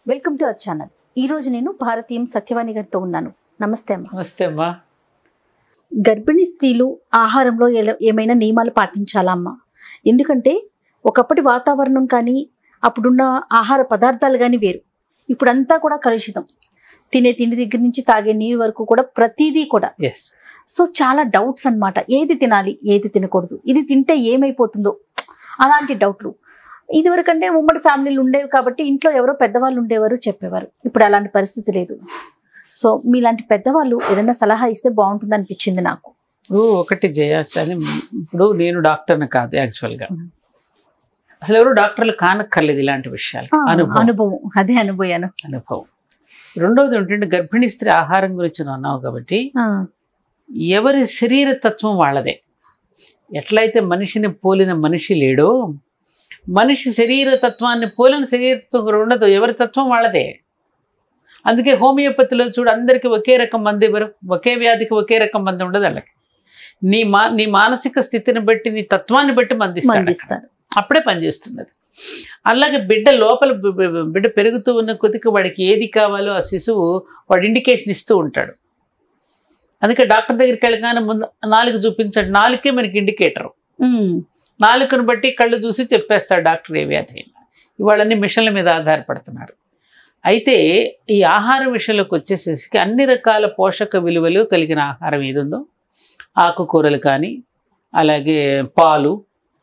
Welcome to our channel ఈ రోజు నేను భారతీయం సత్యవాణి గారితో ఉన్నాను నమస్తే అమ్మ నమస్తే అమ్మా గర్భిణీ స్త్రీలు ఆహారంలో ఎలా- ఏమైనా నియమాలు పాటించాలా అమ్మ ఎందుకంటే ఒకప్పటి వాతావరణం కానీ అప్పుడున్న ఆహార పదార్థాలు కానీ వేరు ఇప్పుడంతా కూడా కలుషితం తినే తిండి దగ్గర నుంచి తాగే నీరు వరకు కూడా ప్రతిదీ కూడా ఎస్ సో చాలా డౌట్స్ అన్నమాట ఏది తినాలి ఏది తినకూడదు ఇది తింటే ఏమైపోతుందో అలాంటి డౌట్లు ఇదివరకంటే ఉమ్మడి ఫ్యామిలీలు ఉండేవి కాబట్టి ఇంట్లో ఎవరో పెద్దవాళ్ళు ఉండేవారు చెప్పేవారు ఇప్పుడు అలాంటి పరిస్థితి లేదు సో మీలాంటి పెద్దవాళ్ళు ఏదైనా సలహా ఇస్తే బాగుంటుంది అనిపించింది నాకు ఇప్పుడు ఒకటి చేయొచ్చు అని ఇప్పుడు నేను డాక్టర్ని కాదు యాక్చువల్గా Mhm. అసలు ఎవరు డాక్టర్లు కానక్కర్లేదు ఇలాంటి విషయాలు ఆ, అనుభవం అనుభవం అదే అనుభవాను అనుభవం రెండవది ఏంటంటే గర్భిణీ స్త్రీ ఆహారం గురించి నువ్వు అన్నావు కాబట్టి ఎవరి శరీర తత్వం వాళ్ళదే ఎట్లయితే మనిషిని పోలిన మనిషి లేడో మనిషి శరీర తత్వాన్ని పోలిన శరీర తత్వం కూడా ఉండదు ఎవరి తత్వం వాళ్ళదే అందుకే హోమియోపతిలో చూడు అందరికీ ఒకే రకం మంది ఎవరు ఒకే వ్యాధికి ఒకే రకం మంది ఉండదు వాళ్ళకి నీ మా నీ మానసిక స్థితిని బట్టి నీ తత్వాన్ని బట్టి మందిస్తాడు అక్కడ. మందిస్తారు అప్పుడే పనిచేస్తున్నది అలాగే బిడ్డ లోపల బి- బి- బిడ్డ పెరుగుతూ ఉన్న కొద్దికి వాడికి ఏది కావాలో ఆ శిశువు వాడు ఇండికేషన్ ఇస్తూ ఉంటాడు అందుకే డాక్టర్ దగ్గరికి వెళ్ళగానే ముందు నాలుగు చూపించాడు నాలుకే మనకి ఇండికేటర్ ఉమ్, నాలుకను బట్టి కళ్ళు చూసి చెప్పేస్తాడు డాక్టర్ ఏ వ్యాధి అయినా ఇవాళన్నీ మిషన్ల మీద ఆధారపడుతున్నారు అయితే ఈ ఆహార విషయంలోకి వచ్చేసేసి అన్ని రకాల పోషక విలువలు కలిగిన ఆహారం ఏది ఉందో ఆకుకూరలు కానీ అలాగే పాలు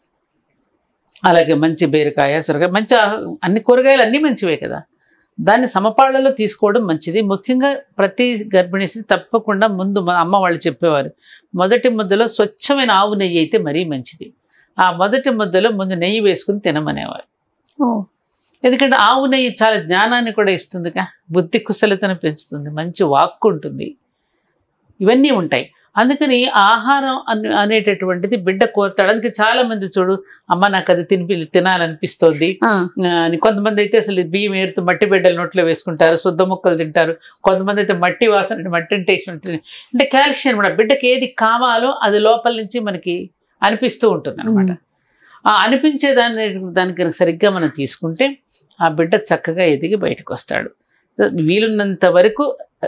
అలాగే మంచి బీరకాయ సొరకాయ మంచి ఆహా- అన్ని కూరగాయలు అన్నీ మంచివే కదా దాన్ని సమపాళ్లలో తీసుకోవడం మంచిది ముఖ్యంగా ప్రతి గర్భిణీ స్త్రీ తప్పకుండా ముందు మా అమ్మ వాళ్ళు చెప్పేవారు మొదటి ముద్దలో స్వచ్ఛమైన ఆవు నెయ్యి అయితే మరీ మంచిది ఆ మొదటి ముద్దలో ముందు నెయ్యి వేసుకుని తినమనేవారు ఓ, ఎందుకంటే ఆవు నెయ్యి చాలా జ్ఞానాన్ని కూడా ఇస్తుందిగా బుద్ధి కుశలతను పెంచుతుంది మంచి వాక్కు ఉంటుంది ఇవన్నీ ఉంటాయి అందుకని ఆహారం అన్- అనేటటువంటిది బిడ్డ కోరుతాడు అందుకే చాలా మంది చూడు అమ్మ నాకు అది తినిపి తినాలనిపిస్తోంది ఆ, ఆ, అని కొంతమంది అయితే అసలు బియ్యం ఏరుతూ మట్టి బిడ్డలు నోట్లో వేసుకుంటారు శుద్ధ ముక్కలు తింటారు కొంతమంది అయితే మట్టి వాసన అంటే మట్టి అంటే ఇష్టం ఉంటుంది అంటే కాల్షియం అనమాట బిడ్డకి ఏది కావాలో అది లోపల నుంచి మనకి అనిపిస్తూ ఉంటుంది అనమాట ఆ అనిపించే దాన్ని దానికి కనుక సరిగ్గా మనం తీసుకుంటే ఆ బిడ్డ చక్కగా ఎదిగి బయటకు వస్తాడు వీలున్నంత వరకు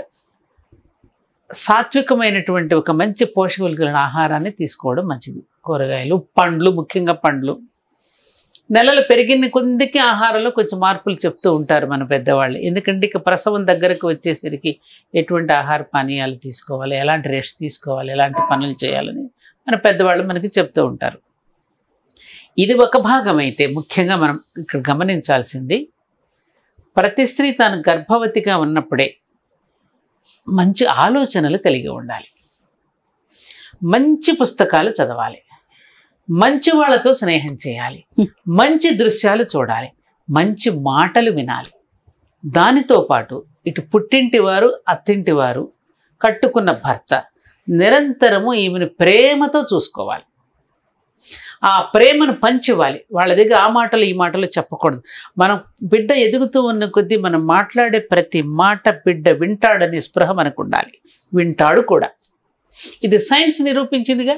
సాత్వికమైనటువంటి ఒక మంచి పోషకులు కలిగిన ఆహారాన్ని తీసుకోవడం మంచిది కూరగాయలు పండ్లు ముఖ్యంగా పండ్లు నెలలు పెరిగిన కొద్దికి ఆహారంలో కొంచెం మార్పులు చెప్తూ ఉంటారు మన పెద్దవాళ్ళు ఎందుకంటే ఇక ప్రసవం దగ్గరకు వచ్చేసరికి ఎటువంటి ఆహార పానీయాలు తీసుకోవాలి ఎలాంటి రెస్ట్ తీసుకోవాలి ఎలాంటి పనులు చేయాలని మన పెద్దవాళ్ళు మనకి చెప్తూ ఉంటారు ఇది ఒక భాగం అయితే ముఖ్యంగా మనం ఇక్కడ గమనించాల్సింది ప్రతి స్త్రీ తాను గర్భవతిగా ఉన్నప్పుడే మంచి ఆలోచనలు కలిగి ఉండాలి మంచి పుస్తకాలు చదవాలి మంచి వాళ్ళతో స్నేహం చేయాలి మంచి దృశ్యాలు చూడాలి మంచి మాటలు వినాలి దానితో పాటు ఇటు పుట్టింటి వారు అత్తింటి వారు కట్టుకున్న భర్త నిరంతరము ఈమెను ప్రేమతో చూసుకోవాలి ఆ ప్రేమను పంచివ్వాలి వాళ్ళ దగ్గర ఆ మాటలు ఈ మాటలు చెప్పకూడదు మనం బిడ్డ ఎదుగుతూ ఉన్న కొద్దీ మనం మాట్లాడే ప్రతి మాట బిడ్డ వింటాడనే స్పృహ మనకు ఉండాలి వింటాడు కూడా ఇది సైన్స్ నిరూపించిందిగా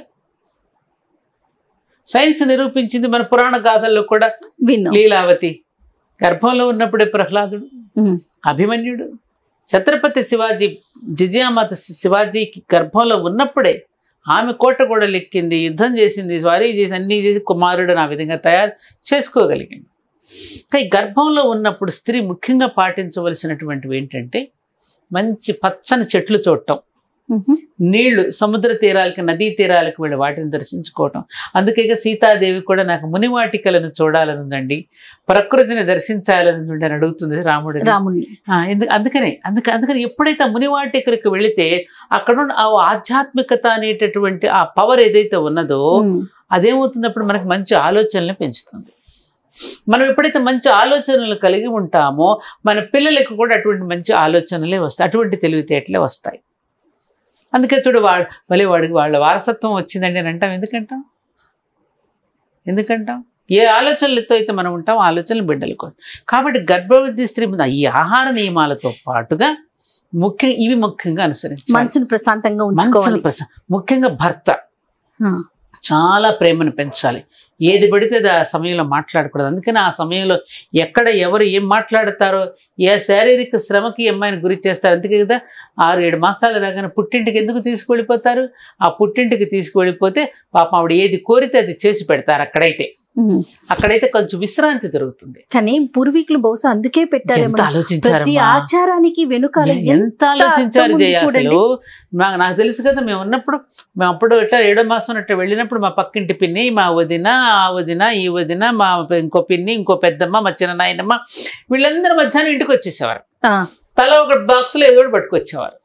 సైన్స్ నిరూపించింది మన పురాణ గాథల్లో కూడా విన్నాం లీలావతి గర్భంలో ఉన్నప్పుడే ప్రహ్లాదుడు ఉమ్, అభిమన్యుడు ఛత్రపతి శివాజీ జిజియామాత శివాజీకి గర్భంలో ఉన్నప్పుడే ఆమె కోట కూడా లెక్కింది యుద్ధం చేసింది స్వారీ చేసి అన్నీ చేసి కుమారుడు ఆ విధంగా తయారు చేసుకోగలిగింది కానీ గర్భంలో ఉన్నప్పుడు స్త్రీ ముఖ్యంగా పాటించవలసినటువంటివి ఏంటంటే మంచి పచ్చని చెట్లు చూడటం ఉహు, నీళ్లు సముద్ర తీరాలకి నదీ తీరాలకు వెళ్ళి వాటిని దర్శించుకోవటం అందుకే ఇక సీతాదేవి కూడా నాకు మునివాటికలను చూడాలని ఉందండి ప్రకృతిని దర్శించాలని ఉంది అని అడుగుతుంది రాముడు రాముణ్ణి ఎందుకు అందుకనే అందుక అందుకని ఎప్పుడైతే ఆ మునివాటికలకు వెళితే అక్కడ ఉన్న ఆ ఆధ్యాత్మికత అనేటటువంటి ఆ పవర్ ఏదైతే ఉన్నదో ఉమ్, అదేమవుతున్నప్పుడు మనకు మంచి ఆలోచనలు పెంచుతుంది మనం ఎప్పుడైతే మంచి ఆలోచనలు కలిగి ఉంటామో మన పిల్లలకు కూడా అటువంటి మంచి ఆలోచనలే వస్తాయి అటువంటి తెలివితేటలే వస్తాయి అందుకే చూడు వాడు మళ్ళీ వాడికి వాళ్ళ వారసత్వం వచ్చిందండి అని అంటాం ఎందుకంటాం ఎందుకంటాం ఏ ఆలోచనలతో అయితే మనం ఉంటాం ఆ ఆలోచనలు బిడ్డల కోసం కాబట్టి గర్భవతి స్త్రీ మీద ఈ ఆహార నియమాలతో పాటుగా ముఖ్య ఇవి ముఖ్యంగా అనుసరించాలి మనసును ప్రశాంతంగా మనసును ఉంచుకోవాలి ప్రస- ముఖ్యంగా భర్త ఆ, చాలా ప్రేమను పెంచాలి ఏది పడితే అది ఆ సమయంలో మాట్లాడకూడదు అందుకని ఆ సమయంలో ఎక్కడ ఎవరు ఏం మాట్లాడతారో ఏ శారీరక శ్రమకి ఈ అమ్మాయిని గురి చేస్తారు అందుకే కదా ఆరు ఏడు మాసాలు రాగానే పుట్టింటికి ఎందుకు తీసుకువెళ్ళిపోతారు ఆ పుట్టింటికి తీసుకువెళ్ళిపోతే పాపం ఆవిడ ఏది కోరితే అది చేసి పెడతారు అక్కడైతే ఉమ్. అక్కడైతే కొంచెం విశ్రాంతి దొరుకుతుంది కానీ పూర్వీకులు బహుశా అందుకే పెట్టారేమో ఎంత ప్రతి ఆలోచించారమ్మా ఆచారానికి వెనుకాల ఎంత ఎంత ఆలోచించారు అర్థం ఉంది జయ చూడండి. అసలు నాకు నాకు తెలుసు కదా మేము ఉన్నప్పుడు మేము అప్పుడు ఇట్లా ఏడో మాసం అట్లా వెళ్ళినప్పుడు మా పక్కింటి పిన్ని మా వదిన ఆ వదిన ఈ వదిన మా ఇంకో పిన్ని ఇంకో పెద్దమ్మ మా చిన్న నాయనమ్మ వీళ్ళందరూ మధ్యాహ్నం ఇంటికి వచ్చేసేవారు ఆ, తల ఒక బాక్స్లో ఏదో ఒకటి పట్టుకొచ్చేవారు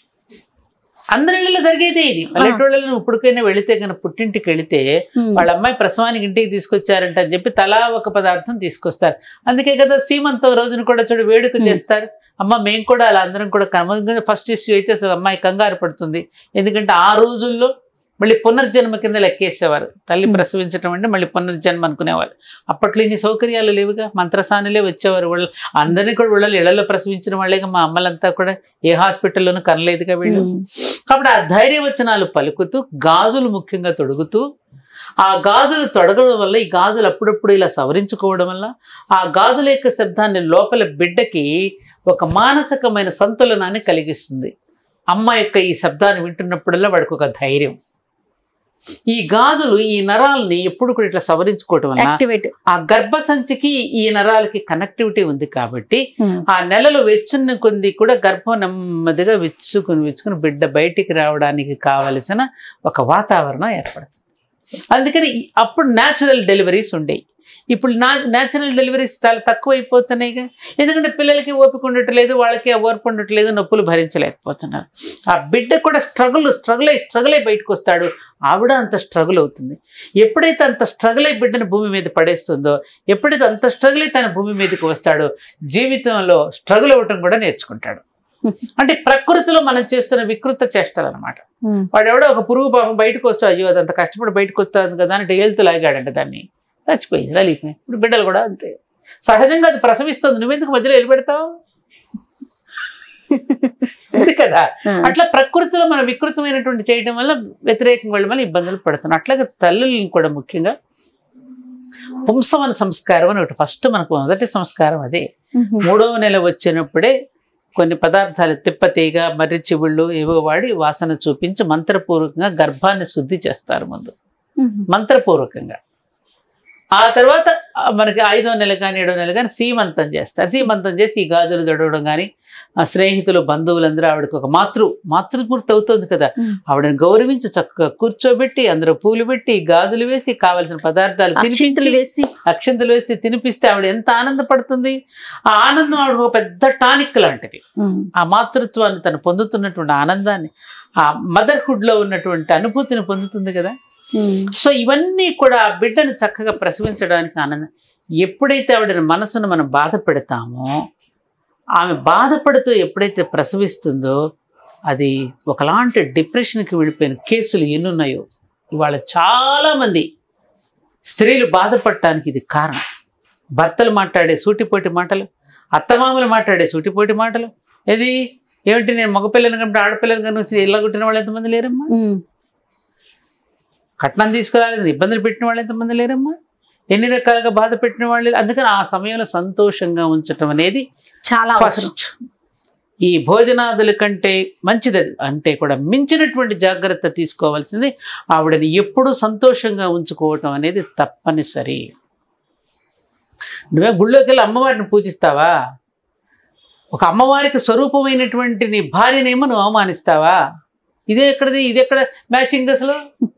అందరి ఇళ్ళలో జరిగేదే ఇది పల్లెటూళ్ళలో ఇప్పటికైనా వెళితే కనుక పుట్టింటికి వెళితే ఉమ్. వాళ్ళ అమ్మాయి ప్రసవానికి ఇంటికి తీసుకొచ్చారంట అని చెప్పి తలా ఒక పదార్థం తీసుకొస్తారు అందుకే కదా సీమంతం రోజున కూడా చూడు వేడుక చేస్తారు అమ్మ మేము కూడా అలా అందరం కూడా కనుమ ఫస్ట్ ఇష్యూ అయితే అసలు అమ్మాయి కంగారు పడుతుంది ఎందుకంటే ఆ రోజుల్లో మళ్ళీ పునర్జన్మ కింద లెక్కేసేవారు తల్లి ప్రసవించడం అంటే మళ్ళీ పునర్జన్మ అనుకునేవారు అప్పట్లో ఇన్ని సౌకర్యాలు లేవుగా మంత్రసానులే వచ్చేవారు వాళ్ళు అందరినీ కూడా వీళ్ళు ఇళ్లలో ప్రసవించిన వాళ్ళేగా మా అమ్మలంతా కూడా ఏ హాస్పిటల్లోనూ కనలేదుగా వీళ్ళు ఉమ్. కాబట్టి ఆ ధైర్యవచనాలు పలుకుతూ గాజులు ముఖ్యంగా తొడుగుతూ ఆ గాజులు తొడగడం వల్ల ఈ గాజులు అప్పుడప్పుడు ఇలా సవరించుకోవడం వల్ల ఆ గాజుల యొక్క శబ్దాన్ని లోపల బిడ్డకి ఒక మానసికమైన సంతులనాన్ని కలిగిస్తుంది అమ్మ యొక్క ఈ శబ్దాన్ని వింటున్నప్పుడల్లా వాడికి ఒక ధైర్యం ఈ గాజులు ఈ నరాల్ని ఎప్పుడు కూడా ఇట్లా సవరించుకోవటం వల్ల యాక్టివేట్ ఆ గర్భసంచికి ఈ నరాలకి కనెక్టివిటీ ఉంది కాబట్టి ఉమ్. ఆ నెలలు వెచ్చున్న కొద్ది కూడా గర్భం నెమ్మదిగా విచ్చుకుని విచ్చుకుని బిడ్డ బయటికి రావడానికి కావలసిన ఒక వాతావరణం ఏర్పడుతుంది అందుకని ఈ- అప్పుడు న్యాచురల్ డెలివరీస్ ఉండేవి ఇప్పుడు నా న్యాచురల్ డెలివరీస్ చాలా తక్కువ అయిపోతున్నాయి ఎందుకంటే పిల్లలకి ఓపిక ఉండట్లేదు వాళ్ళకి ఆ ఓర్పు ఉండట్లేదు నొప్పులు భరించలేకపోతున్నారు ఆ బిడ్డ కూడా స్ట్రగుల్ స్ట్రగుల్ అయి స్ట్రగుల్ అయి బయటకు వస్తాడు ఆవిడ అంత స్ట్రగుల్ అవుతుంది ఎప్పుడైతే అంత స్ట్రగుల్ అయి బిడ్డను భూమి మీద పడేస్తుందో ఎప్పుడైతే అంత స్ట్రగుల్ అయి తన భూమి మీదకి వస్తాడో జీవితంలో స్ట్రగుల్ అవ్వటం కూడా నేర్చుకుంటాడు అంటే ప్రకృతిలో మనం చేస్తున్న వికృత చేష్టలు అనమాట ఉమ్. వాడు ఎవడో ఒక పురుగు పాపం బయటకు వస్తాడు అయ్యో అదంత కష్టపడి బయటకు వస్తుంది కదా అని డేల్తో లాగాడంట దాన్ని చచ్చిపోయింది లలిపోయింది ఇప్పుడు బిడ్డలు కూడా అంతే సహజంగా అది ప్రసవిస్తుంది నువ్వెందుకు మధ్యలో వెళ్ళిపెడతావు ఉంది కదా ఆ. అట్లా ప్రకృతిలో మనం వికృతమైనటువంటి చేయడం వల్ల వ్యతిరేకం వెళ్ళడం వల్ల ఇబ్బందులు పడుతున్నాం అట్లాగే తల్లుల్ని కూడా ముఖ్యంగా పుంసవన సంస్కారం అని ఒకటి ఫస్ట్ మనకు మొదటి సంస్కారం అదే ఉమ్. మూడవ నెల వచ్చినప్పుడే కొన్ని పదార్థాలు తిప్పతీగ మర్రి చివుళ్ళు ఏవో వాడి వాసన చూపించి మంత్రపూర్వకంగా గర్భాన్ని శుద్ధి చేస్తారు ముందు ఉమ్. మంత్రపూర్వకంగా ఆ తర్వాత ఆ, మనకి ఐదో నెల కానీ ఏడో నెల కానీ సీమంతం చేస్తారు సీమంతం చేసి ఈ గాజులు దొడవడం కానీ ఆ స్నేహితులు బంధువులందరూ ఆవిడకి ఒక మాతృ మాతృమూర్తి అవుతుంది కదా ఉమ్. ఆవిడని గౌరవించి చక్కగా కూర్చోబెట్టి అందరూ పూలు పెట్టి గాజులు వేసి కావలసిన పదార్థాలు అక్షింతలు తినిపించి వేసి అక్షంతలు వేసి తినిపిస్తే ఆవిడ ఎంత ఆనందపడుతుంది ఆ ఆనందం ఆవిడ ఒక పెద్ద టానిక్ లాంటిది ఉమ్. ఆ మాతృత్వాన్ని తను పొందుతున్నటువంటి ఆనందాన్ని ఆ మదర్హుడ్లో ఉన్నటువంటి అనుభూతిని పొందుతుంది కదా ఉమ్. సో ఇవన్నీ కూడా ఆ బిడ్డను చక్కగా ప్రసవించడానికి ఆనందం ఎప్పుడైతే ఆవిడ మనసును మనం బాధ పెడతామో ఆమె బాధపడుతూ ఎప్పుడైతే ప్రసవిస్తుందో అది ఒకలాంటి డిప్రెషన్కి వెళ్ళిపోయిన కేసులు ఎన్నున్నాయో ఇవాళ చాలామంది స్త్రీలు బాధపడటానికి ఇది కారణం భర్తలు మాట్లాడే సూటిపోటి మాటలు అత్తమామలు మాట్లాడే సూటిపోటి మాటలు ఇది ఏమిటి నేను మగపిల్లని కంటే ఆడపిల్లని కనుక ఇళ్ళ కుట్టిన వాళ్ళు ఎంతమంది లేరమ్మా ఉమ్. కట్నం తీసుకురాలేదు ఇబ్బందులు పెట్టిన వాళ్ళు ఎంతమంది లేరమ్మా ఎన్ని రకాలుగా బాధ పెట్టిన వాళ్ళు లేరు. అందుకని ఆ సమయంలో సంతోషంగా ఉంచటం అనేది చాలా అవసరం ఫస్ట్ ఈ భోజనాదుల కంటే మంచిది అది. అంటే కూడా మించినటువంటి జాగ్రత్త తీసుకోవాల్సింది ఆవిడని ఎప్పుడూ సంతోషంగా ఉంచుకోవటం అనేది తప్పనిసరి నువ్వే గుళ్ళోకి వెళ్ళి అమ్మవారిని పూజిస్తావా ఒక అమ్మవారికి స్వరూపమైనటువంటి నీ భార్యనేమో నువ్వు అవమానిస్తావా ఇదే ఎక్కడది ఇది ఎక్కడ మ్యాచింగ్ అసలు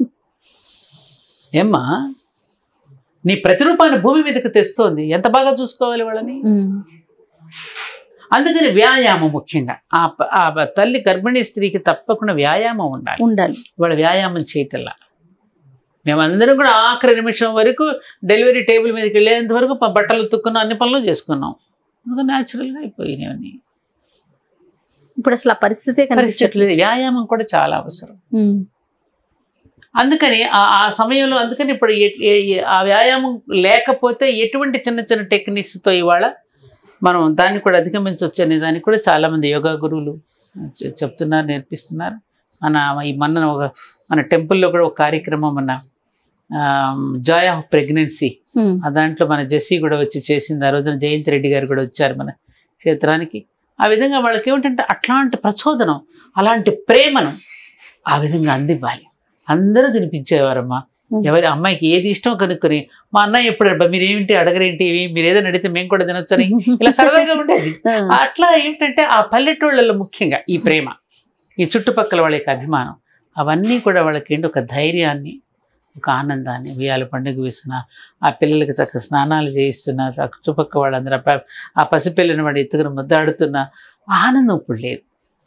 ఏమ్మా నీ ప్రతిరూపాన్ని భూమి మీదకి తెస్తోంది ఎంత బాగా చూసుకోవాలి వాళ్ళని ఉమ్. అందుకని వ్యాయామం ముఖ్యంగా ఆ ప- ఆ బ- తల్లి గర్భిణీ స్త్రీకి తప్పకుండా వ్యాయామం ఉండాలి ఉండాలి వాళ్ళ వ్యాయామం చేయటల్లా మేమందరం కూడా ఆఖరి నిమిషం వరకు డెలివరీ టేబుల్ మీదకి వెళ్ళేంత వరకు ప- బట్టలు ఉతుక్కున్నాం అన్ని పనులు చేసుకున్నాం అది న్యాచురల్గా అయిపోయినాయి అన్నీ ఇప్పుడు అసలు ఆ పరిస్థితే కనిపించట్లేదు పరిస్థితులు వ్యాయామం కూడా చాలా అవసరం ఉమ్. అందుకని ఆ ఆ సమయంలో అందుకని ఇప్పుడు ఎట్- ఏ- ఏ- ఆ వ్యాయామం లేకపోతే ఎటువంటి చిన్న చిన్న టెక్నిక్స్తో ఇవాళ మనం దాన్ని కూడా అధిగమించవచ్చు అనే దానికి కూడా చాలామంది యోగా గురువులు చె- చెప్తున్నారు నేర్పిస్తున్నారు మన ఈ మొన్న ఒక మన టెంపుల్లో కూడా ఒక కార్యక్రమం మన జాయ్ ఆఫ్ ప్రెగ్నెన్సీ ఉమ్, ఆ దాంట్లో మన జెస్సీ కూడా వచ్చి చేసింది ఆ రోజున జయంత్ రెడ్డి గారు కూడా వచ్చారు మన క్షేత్రానికి ఆ విధంగా వాళ్ళకి ఏమిటంటే అట్లాంటి ప్రచోదనం అలాంటి ప్రేమను ఆ విధంగా అందివ్వాలి అందరూ తినిపించేవారమ్మా ఎవరి అమ్మాయికి ఏది ఇష్టం కనుక్కొని మా అన్నయ్య ఎప్పుడు అబ్బా మీరు ఏమిటి అడగరేంటి ఇవి మీరు ఏదైనా అడిగితే మేము కూడా తినొచ్చని ఇలా సరదాగా ఉండేది ఆ, అట్లా ఏంటంటే ఆ పల్లెటూళ్ళలో ముఖ్యంగా ఈ ప్రేమ ఈ చుట్టుపక్కల వాళ్ళ యొక్క అభిమానం అవన్నీ కూడా వాళ్ళకి ఏంటి ఒక ధైర్యాన్ని ఒక ఆనందాన్ని ఉయ్యాల పండుగ వేసిన ఆ పిల్లలకి చక్కగా స్నానాలు చేయిస్తున్నా ఆ చుట్టుపక్క వాళ్ళందరూ ఆ ప- ఆ పసిపిల్లని వాడు ఎత్తుకుని ముద్దాడుతున్న ఆనందం ఇప్పుడు లేదు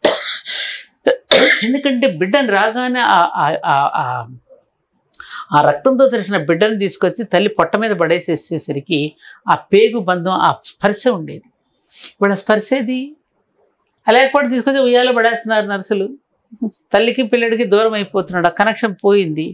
ఎందుకంటే బిడ్డను రాగానే ఆ- ఆ- ఆ- ఆ- ఆ రక్తంతో తెలిసిన బిడ్డను తీసుకొచ్చి తల్లి పొట్ట మీద పడేసేసేసరికి ఆ పేగు బంధం ఆ స్పర్శ ఉండేది ఇప్పుడు ఆ స్పర్శ ఏది లేకపోతే తీసుకొచ్చి ఉయ్యాలో పడేస్తున్నారు నర్సులు తల్లికి పిల్లడికి దూరం అయిపోతున్నాడు ఆ కనెక్షన్ పోయింది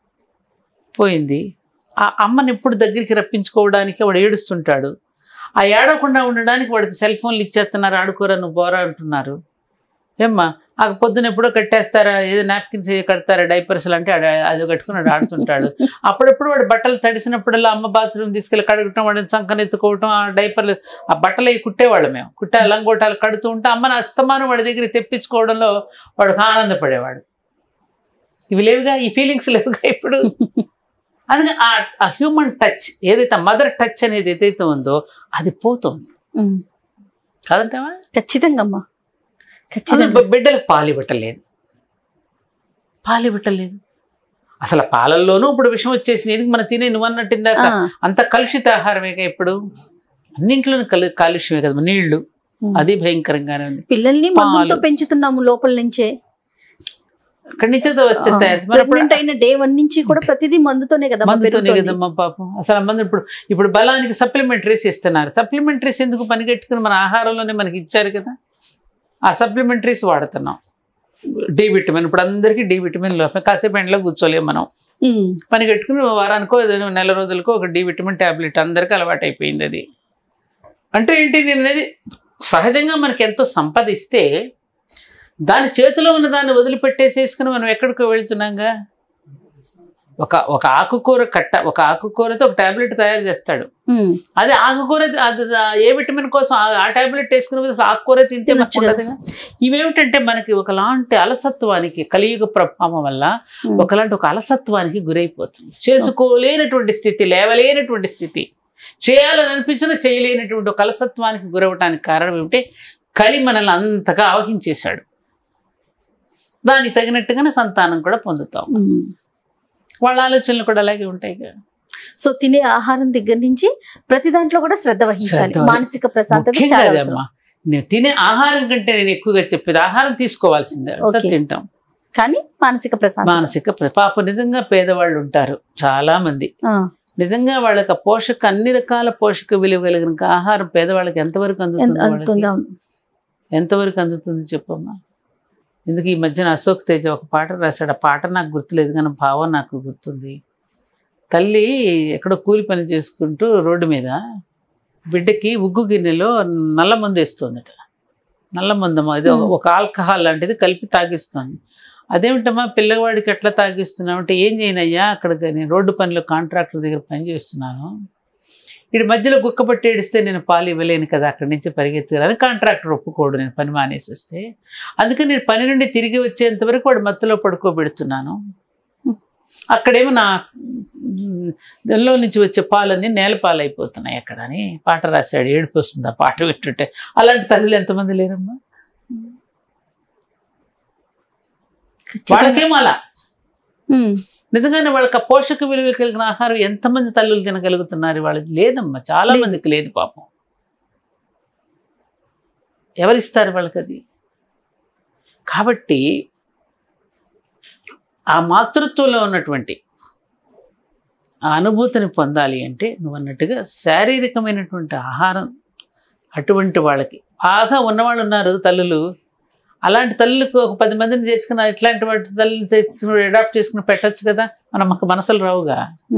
పోయింది ఆ అమ్మని ఎప్పుడు దగ్గరికి రప్పించుకోవడానికి వాడు ఏడుస్తుంటాడు ఆ ఏడవకుండా ఉండడానికి వాడికి సెల్ ఫోన్లు ఇచ్చేస్తున్నారు ఆడుకోరా నువ్వు బోరా అంటున్నారు ఏమ్మా ఆ పొద్దున ఎప్పుడో కట్టేస్తారా ఏదో నాప్కిన్స్ కడతారా డైపర్స్ అంటే ఆడ- అది కట్టుకున్నాడు ఆడుతుంటాడు అప్పుడప్పుడు వాడు బట్టలు తడిసినప్పుడల్లా అమ్మ బాత్రూమ్ తీసుకెళ్ళి కడగటం వాడిని చంకన ఎత్తుకోవటం ఆ డైపర్లు ఆ బట్టలు అవి కుట్టేవాళ్ళు మేము కుట్టే లంగోటాలు కడుతూ ఉంటే అమ్మని అస్తమానం వాడి దగ్గర తెప్పించుకోవడంలో వాడికి ఆనందపడేవాడు ఇవి లేవుగా ఈ ఫీలింగ్స్ లేవుగా ఇప్పుడు అందుకే ఆ ఆ హ్యూమన్ టచ్ ఏదైతే మదర్ టచ్ అనేది ఏదైతే ఉందో అది పోతుంది ఉమ్, కాదంటావా ఖచ్చితంగా అమ్మా అసలు ఖచ్చితంగా బి- బిడ్డలకు పాలు ఇవ్వటలేదు పాలు ఇవ్వటలేదు అసలు పాలల్లోనూ ఇప్పుడు విషయం వచ్చేసింది ఎందుకు మనం తినే నువ్వు అన్నట్టు ఇందాక ఆ, అంత కలుషిత ఆహారమేగా ఇప్పుడు అన్నింట్లోనూ కలు కాలుష్యమే కదా నీళ్లు ఉమ్. అది భయంకరంగానే ఉంది పిల్లల్ని మందులతో పాలు. పెంచుతున్నాము లోపల నుంచే అక్కడి నుంచే వచ్చే తయారు మరి అప్పుడు ప్రెగ్నెంట్ అయిన డే వన్ నుంచి కూడా ప్రతిదీ మందుతోనే కదా మందుతోనే కదమ్మా పాపం అసలు ఆ మందు ఇప్పుడు ఇప్పుడు బలానికి సప్లిమెంటరీస్ ఇస్తున్నారు సప్లిమెంటరీస్ ఎందుకు పనిగట్టుకుని మన ఆహారంలోనే మనకి ఇచ్చారు కదా ఆ సప్లిమెంటరీస్ వాడుతున్నాం డి విటమిన్ ఇప్పుడు అందరికీ డి విటమిన్ లోపం కాసేపు ఎండలో కూర్చోలేము మనం పని కట్టుకుని వారానికో ఏదో నెల రోజులకో ఒక డి విటమిన్ ట్యాబ్లెట్ అందరికీ అలవాటు అయిపోయింది అది అంటే ఏంటి నేను అనేది సహజంగా మనకి ఎంతో సంపదిస్తే దాని చేతిలో ఉన్న దాన్ని వదిలిపెట్టేసేసుకుని మనం ఎక్కడికో వెళ్తున్నాంగా ఒక ఒక ఆకుకూర కట్ట ఒక ఆకుకూరతో ఒక టాబ్లెట్ తయారు చేస్తాడు అదే ఆకుకూర అది అది ఏ విటమిన్ కోసం ఆ- ఆ టాబ్లెట్ వేసుకునే బదులు ఆకుకూర తింటే మనకు తినొచ్చు కదా. ఉండదుగా ఇవేమిటంటే మనకి ఒకలాంటి అలసత్వానికి కలియుగ ప్రభావం వల్ల ఒకలాంటి ఒక అలసత్వానికి గురైపోతుంది చేసుకోలేనటువంటి స్థితి లేవలేనటువంటి స్థితి చేయాలని అనిపించినా చేయలేనటువంటి ఒక అలసత్వానికి గురవటానికి కారణం ఏమిటి కలి మనల్ని అంతగా ఆవహించేశాడు దానికి తగినట్టుగానే సంతానం కూడా పొందుతాం వాళ్ళ ఆలోచనలు కూడా అలాగే ఉంటాయి కదా సో తినే ఆహారం దగ్గర నుంచి ప్రతి దాంట్లో కూడా శ్రద్ధ వహించాలి శ్రద్ధ వహి- మానసిక ప్రశాంతత ముఖ్యంగా చాలా అదే అవసరం. అమ్మా నేను తినే ఆహారం కంటే నేను ఎక్కువగా చెప్పేది ఆహారం తీసుకోవాల్సిందే అంతా Okay. తింటాం కానీ మానసిక ప్రశాంతత మానసిక ప్ర- పాప నిజంగా పేదవాళ్ళు ఉంటారు చాలా మంది ఆ, నిజంగా వాళ్ళకి ఆ పోషక అన్ని రకాల పోషక విలువ కలిగిన ఆహారం పేదవాళ్ళకి ఎంతవరకు ఎంత అందుతుంది అందుతుంది వాళ్ళకి? అవును. ఎంతవరకు అందుతుంది చెప్పమ్మా ఎందుకు ఈ మధ్యన అశోక్ తేజ ఒక పాట రాశాడు ఆ పాట నాకు గుర్తులేదు కానీ భావం నాకు గుర్తుంది తల్లి ఎక్కడో కూలి పని చేసుకుంటూ రోడ్డు మీద బిడ్డకి ఉగ్గు గిన్నెలో నల్ల మందు వేస్తుందట నల్ల మందమ్మా ఇది ఒక- ఒక ఆల్కహాల్ లాంటిది కలిపి తాగిస్తుంది అదేమిటమ్మా పిల్లవాడికి ఎట్లా తాగిస్తున్నావు అంటే ఏం చేయనయ్యా అక్కడ నేను రోడ్డు పనిలో కాంట్రాక్టర్ దగ్గర పని చేస్తున్నాను ఇటు మధ్యలో కుక్క పట్టి ఏడిస్తే నేను పాలు ఇవ్వలేను కదా అక్కడి నుంచి పరిగెత్తుకురాని కాంట్రాక్టర్ ఒప్పుకోడు నేను పని మానేసి వస్తే అందుకని నేను పని నుండి తిరిగి వచ్చేంత వరకు వాడు మత్తులో పడుకోబెడుతున్నాను అక్కడేమో నా మ్, దానిలో నుంచి వచ్చే పాలన్నీ నేల పాలు అయిపోతున్నాయి అక్కడ అని పాట రాశాడు ఏడుపు వస్తుంది ఆ పాట వింటుంటే అలాంటి తల్లులు ఎంతమంది లేరమ్మా ఖచ్చితంగా. వాళ్ళకేమో అలా ఉమ్, నిజంగానే వాళ్ళకి ఆ పోషక విలువ కలిగిన ఆహారం ఎంతమంది తల్లులు తినగలుగుతున్నారు వాళ్ళకి లేదమ్మా చాలా లేదు. మందికి లేదు పాపం ఎవరిస్తారు వాళ్ళకి అది కాబట్టి ఆ మాతృత్వంలో ఉన్నటువంటి ఆ అనుభూతిని పొందాలి అంటే నువ్వు అన్నట్టుగా శారీరకమైనటువంటి ఆహారం అటువంటి వాళ్ళకి బాగా ఉన్నవాళ్ళు ఉన్నారు తల్లులు అలాంటి తల్లులకు ఒక పది మందిని చేసుకున్న ఇట్లాంటి వాటి తల్లిని తెచ్చుకుని అడాప్ట్ చేసుకుని పెట్టొచ్చు కదా మనం మాకు మనసులు రావుగా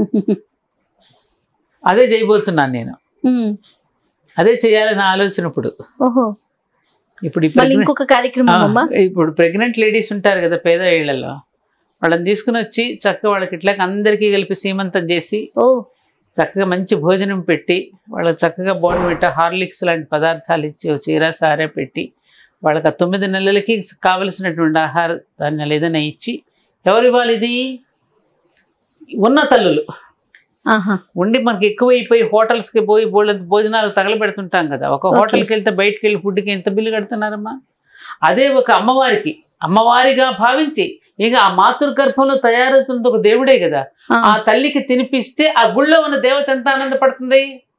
అదే చేయబోతున్నాను నేను ఉమ్, అదే చేయాలని ఆలోచన ఇప్పుడు ఓహో ఇప్పుడు ఈ మళ్ళీ pregnant- ఇంకొక కార్యక్రమం ఆ, అమ్మా ఇప్పుడు ప్రెగ్నెంట్ లేడీస్ ఉంటారు కదా పేద ఇళ్లలో వాళ్ళని తీసుకుని వచ్చి చక్కగా వాళ్ళకి ఇట్లా అందరికీ కలిపి సీమంతం చేసి ఓ చక్కగా మంచి భోజనం పెట్టి వాళ్ళకి చక్కగా బోర్నవిట హార్లిక్స్ లాంటి పదార్థాలు ఇచ్చి ఓ చీర సారే పెట్టి వాళ్ళకి ఆ తొమ్మిది నెలలకి కావలసినటువంటి ఆహార ధాన్యాలు ఏదైనా ఇచ్చి ఎవరు ఇవ్వాలి ఇది ఉన్న తల్లులు ఆహా ఉండి మనకి ఎక్కువైపోయి హోటల్స్కి పోయి బోళ్ళంత భోజనాలు తగలబెడుతుంటాం కదా ఒక Okay. హోటల్కి వెళ్తే బయటకు వెళ్ళి ఫుడ్కి ఎంత బిల్లు కడుతున్నారమ్మా అదే ఒక అమ్మవారికి అమ్మవారిగా భావించి ఇక ఆ మాతృగర్భంలో తయారవుతున్నది ఒక దేవుడే కదా ఆ, ఆ తల్లికి తినిపిస్తే ఆ గుళ్ళో ఉన్న దేవత ఎంత ఆనందపడుతుంది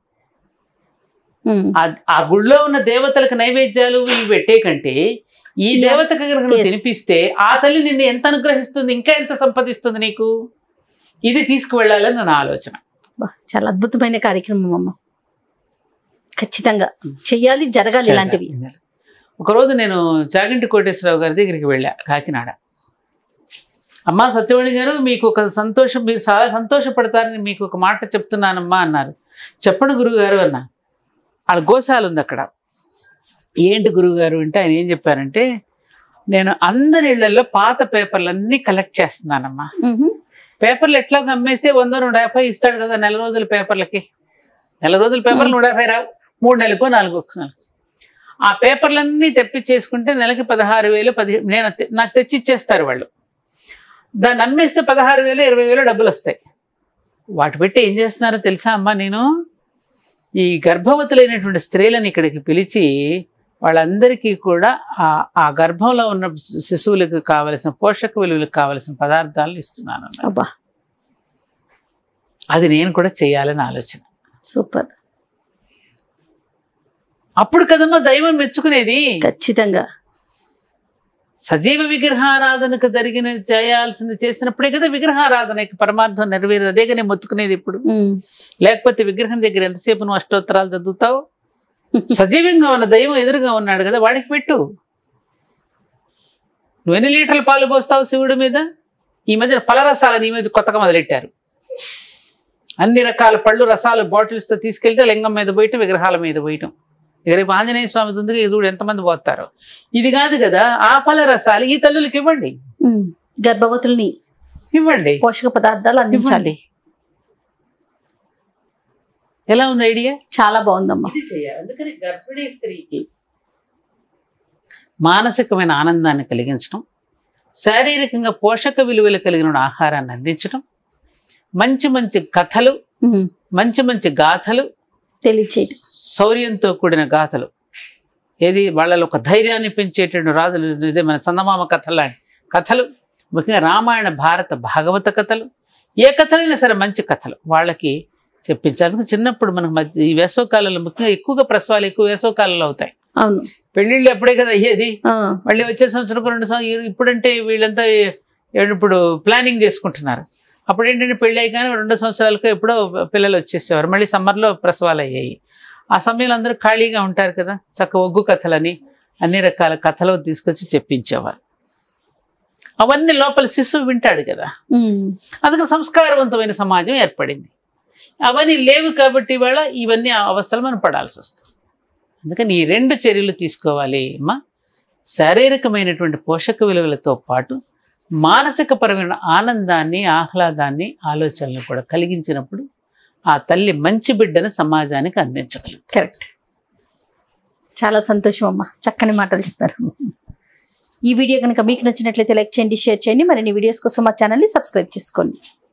ఉమ్, ఆ- ఆ గుళ్ళో ఉన్న దేవతలకు నైవేద్యాలు ఇవి పెట్టే కంటే ఈ Yeah. దేవతకు కనుక నువ్వు Yes. తినిపిస్తే ఆ తల్లి నిన్ను ఎంత అనుగ్రహిస్తుంది ఇంకా ఎంత సంపదిస్తుంది నీకు ఇది తీసుకువెళ్ళాలని నా ఆలోచన బా, చాలా అద్భుతమైన కార్యక్రమం అమ్మ ఖచ్చితంగా చెయ్యాలి జరగాలి ఇలాంటివి ఒకరోజు నేను చాగంటి కోటేశ్వరరావు గారి దగ్గరికి వెళ్ళా కాకినాడ అమ్మా సత్యవాణి గారు మీకు ఒక సంతోషం మీరు చాలా సంతోషపడతారని మీకు ఒక మాట చెప్తున్నానమ్మా అన్నారు చెప్పండి గురువుగారు అన్నా ఆడ గోశాల ఉంది అక్కడ ఏంటి గురువుగారు అంటే ఆయన ఏం చెప్పారంటే నేను అందరి ఇళ్లలో పాత పేపర్లన్నీ కలెక్ట్ చేస్తున్నానమ్మా ఉహు, పేపర్లు ఎట్లా అమ్మేస్తే వంద నూట యాభై ఇస్తాడు కదా నెల రోజుల పేపర్లకి నెల రోజుల పేపర్లు నూట యాభై రావు మూడు నెలలకు నాలుగు నెలకు ఆ పేపర్లన్నీ తెప్పించేసుకుంటే నెలకి పదహారు వేలు పది నేను తె- నాకు తెచ్చి ఇచ్చేస్తారు వాళ్ళు దాన్ని అమ్మేస్తే పదహారు వేలు ఇరవై వేలు డబ్బులు వస్తాయి వాటి పెట్టి ఏం చేస్తున్నారో తెలుసా అమ్మా నేను ఈ గర్భవతులైనటువంటి స్త్రీలను ఇక్కడికి పిలిచి వాళ్ళందరికీ కూడా ఆ ఆ గర్భంలో ఉన్న శిశువులకు కావలసిన పోషక విలువలకు కావలసిన పదార్థాలను ఇస్తున్నాను అన్నమాట. అబ్బా అది నేను కూడా చేయాలని ఆలోచన సూపర్ అప్పుడు కదమ్మా దైవం మెచ్చుకునేది ఖచ్చితంగా సజీవ విగ్రహారాధనకు జరిగిన చేయాల్సింది చేసినప్పుడే కదా విగ్రహారాధనకి పరమార్థం నెరవేరు అదే నేను మొత్తుకునేది ఇప్పుడు ఉమ్, లేకపోతే విగ్రహం దగ్గర ఎంతసేపు నువ్వు అష్టోత్తరాలు చదువుతావు సజీవంగా ఉన్న దైవం ఎదురుగా ఉన్నాడు కదా వాడికి పెట్టు నువ్వు ఎన్ని లీటర్ల పాలు పోస్తావు శివుడి మీద ఈ మధ్య ఫలరసాలని ఈ మధ్య కొత్తగా మొదలెట్టారు అన్ని రకాల పళ్ళు రసాలు బాటిల్స్తో తీసుకెళ్తే లింగం మీద పోయటం విగ్రహాల మీద పోయటం ఇక రేపు ఆంజనేయ స్వామి ఉంది ఇక చూడు ఎంతమంది పోతారో ఇది కాదు కదా ఆ ఫల రసాలు ఈ తల్లులకి ఇవ్వండి ఉమ్, గర్భవతుల్ని ఇవ్వండి పోషక పదార్థాలు అందించాలి ఇవ్వండి ఎలా ఉంది ఐడియా చాలా బాగుందమ్మా ఇది చేయాలి అందుకని గర్భిణీ స్త్రీకి మానసికమైన ఆనందాన్ని కలిగించడం శారీరకంగా పోషక విలువలు కలిగిన ఆహారాన్ని అందించడం మంచి మంచి కథలు ఉమ్, మంచి మంచి గాథలు తెలియచేయడం శౌర్యంతో కూడిన గాథలు ఏది వాళ్ళలో ఒక ధైర్యాన్ని పెంచేటువంటి రాజులు ఇదే మన చందమామ కథలు లాంటి కథలు ముఖ్యంగా రామాయణ భారత భాగవత కథలు ఏ కథలైనా సరే మంచి కథలు వాళ్ళకి చెప్పించాలి అందుకే చిన్నప్పుడు మనకు మధ్య ఈ వేసవకాలంలో ముఖ్యంగా ఎక్కువగా ప్రసవాలు ఎక్కువ వేసవకాలంలో అవుతాయి అవును పెళ్ళిళ్ళు ఎప్పుడే కదా అయ్యేది ఆ, మళ్ళీ వచ్చే సంవత్సరం రెండు సంవత్సరం ఇప్పుడంటే వీళ్ళంతా ఏ- ఇప్పుడు ప్లానింగ్ చేసుకుంటున్నారు అప్పుడు ఏంటంటే పెళ్ళి అయ్యాక రెండు సంవత్సరాలకు ఎప్పుడో పిల్లలు వచ్చేసేవారు మళ్ళీ సమ్మర్లో ప్రసవాలు అయ్యాయి ఆ సమయంలో అందరూ ఖాళీగా ఉంటారు కదా చక్క ఒగ్గు కథలని అన్ని రకాల కథలు తీసుకొచ్చి చెప్పించేవారు అవన్నీ లోపల శిశువు వింటాడు కదా ఉమ్, అందుకు సంస్కారవంతమైన సమాజం ఏర్పడింది అవన్నీ లేవు కాబట్టి ఇవాళ ఇవన్నీ అవస్థలు మనం పడాల్సి వస్తుంది అందుకని ఈ రెండు చర్యలు తీసుకోవాలి అమ్మా శారీరకమైనటువంటి పోషక విలువలతో పాటు మానసికపరమైన ఆనందాన్ని ఆహ్లాదాన్ని ఆలోచనలు కూడా కలిగించినప్పుడు ఆ తల్లి మంచి బిడ్డను సమాజానికి అందించగలుగుతుంది కరెక్ట్ చాలా సంతోషం అమ్మా చక్కని మాటలు చెప్పారు ఈ వీడియో కనుక మీకు నచ్చినట్లయితే లైక్ చేయండి షేర్ చేయండి మరిన్ని వీడియోస్ కోసం మా ఛానల్ని సబ్స్క్రైబ్ చేసుకోండి